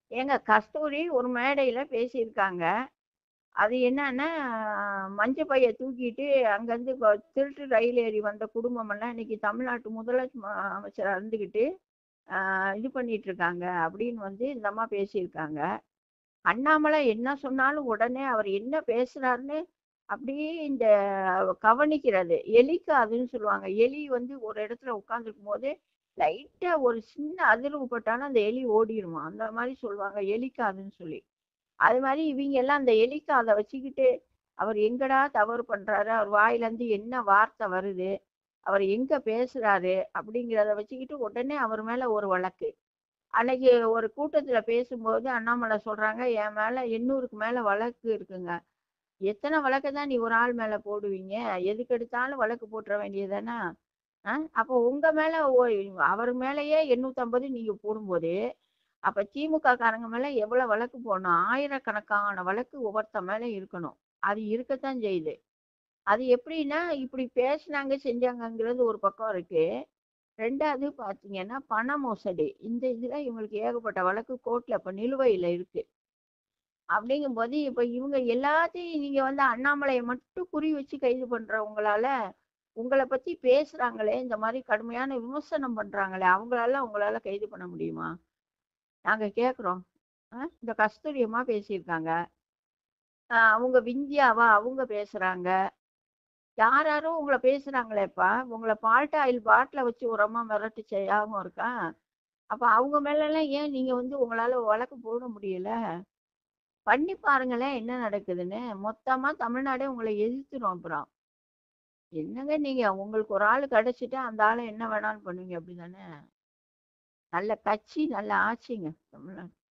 ஏங்க கஸ்தூரி ஒரு மேடையில பேசியிருக்காங்க. அது என்னன்னா, மஞ்ச பைய தூக்கிட்டு அங்கருந்து கொ திருட்டு ரயில் ஏறி வந்த குடும்பமெல்லாம் இன்னைக்கு தமிழ்நாட்டு முதலமைச்ச அமைச்சரா இருந்துகிட்டு, ஆ இது பண்ணிட்டுருக்காங்க அப்படின்னு வந்து இந்த அம்மா பேசியிருக்காங்க. அண்ணாமலை என்ன சொன்னாலும் உடனே அவர் என்ன பேசுறாருன்னு அப்படியே இந்த கவனிக்கிறது. எலிக்காதுன்னு சொல்லுவாங்க. எலி வந்து ஒரு இடத்துல உட்காந்துருக்கும்போது, லைட்டா ஒரு சின்ன அதிர்வு பட்டாலும் அந்த எலி ஓடிருமாம். அந்த மாரி சொல்லுவாங்க. எலிக்காதுன்னு சொல்லி. அது மாரி இவிங்க எல்லாம் அந்த எலிக்காத வச்சுக்கிட்டு, அவர் எங்கடா தவறு பண்றாரு? அவர் வாயிலேருந்து என்ன வார்த்தை வருது? அவர் எங்க பேசுறாரு? அப்படிங்கிறத வச்சுக்கிட்டு உடனே அவர் மேல ஒரு வழக்கு. அன்னைக்கு ஒரு கூட்டத்துல பேசும்போது அண்ணாமலை சொல்றாங்க, "என் மேல 800க்கு மேல வழக்கு இருக்குங்க." எத்தன வழக்க தான் நீ ஒரு ஆள் மேல போடுவீங்க? எதுக்கெடுத்தாலும் வழக்கு போட்டுற வேண்டியது தான? அ அப்போ உங்க மேல ஒ அவர் மேலயே 850 நீங்க போடும்போது, அப்ப திமுக காரங்க மேல எவ்வளோ வழக்கு போடணும்? ஆயிரக்கணக்கான வழக்கு ஒவ்வொருத்தன் மேல இருக்கணும். அது இருக்கத்தான் செய்யுது. அது எப்படின்னா, இப்படி பேசுனாங்க, செஞ்சாங்கங்கிறது ஒரு பக்கம் இருக்கு. 2வது பார்த்தீங்கன்னா, பண மோசடி. இந்த இதுல இவங்களுக்கு ஏகப்பட்ட வழக்கு கோர்ட்ல இப்ப நிலுவையில இருக்கு. அப்படிங்கும்போது, இப்ப இவங்க எல்லாத்தையும் நீங்க வந்து அண்ணாமலைய மட்டும் குறி வச்சு கைது பண்றவங்களால, உங்கள பத்தி பேசுறாங்களே, இந்த மாரி கடுமையான விமர்சனம் பண்றாங்களே, அவங்களால உங்களால கைது பண்ண முடியுமா? நாங்க கேட்குறோம். அ இந்த கஸ்தூரி அம்மா பேசியிருக்காங்க. அ அவங்க விந்தியாவா அவங்க பேசுறாங்க. யார் யாரோ உங்கள பேசுறாங்களேப்பா! உங்கள பால்ட் ஆயில் பாட்டில வச்சு ஒரு அம்மா மிரட்டுச்சே ஞாபகம் இருக்கா? அப்ப அவங்க மேலலாம் ஏன் நீங்க வந்து உங்களால வழக்கு போட முடியல? பண்ணி பாருங்களேன் என்ன நடக்குதுன்னு. மொத்தமா தமிழ்நாடே உங்கள எதிர்த்துரும் அப்புறம். என்னங்க நீங்க? உங்களுக்கு ஒரு ஆளு கிடைச்சிட்டா, அந்த ஆள என்ன வேணாலும் பண்ணுவீங்க அப்படிதானே? நல்ல கட்சி, நல்ல ஆட்சிங்க தமிழ்நாடு.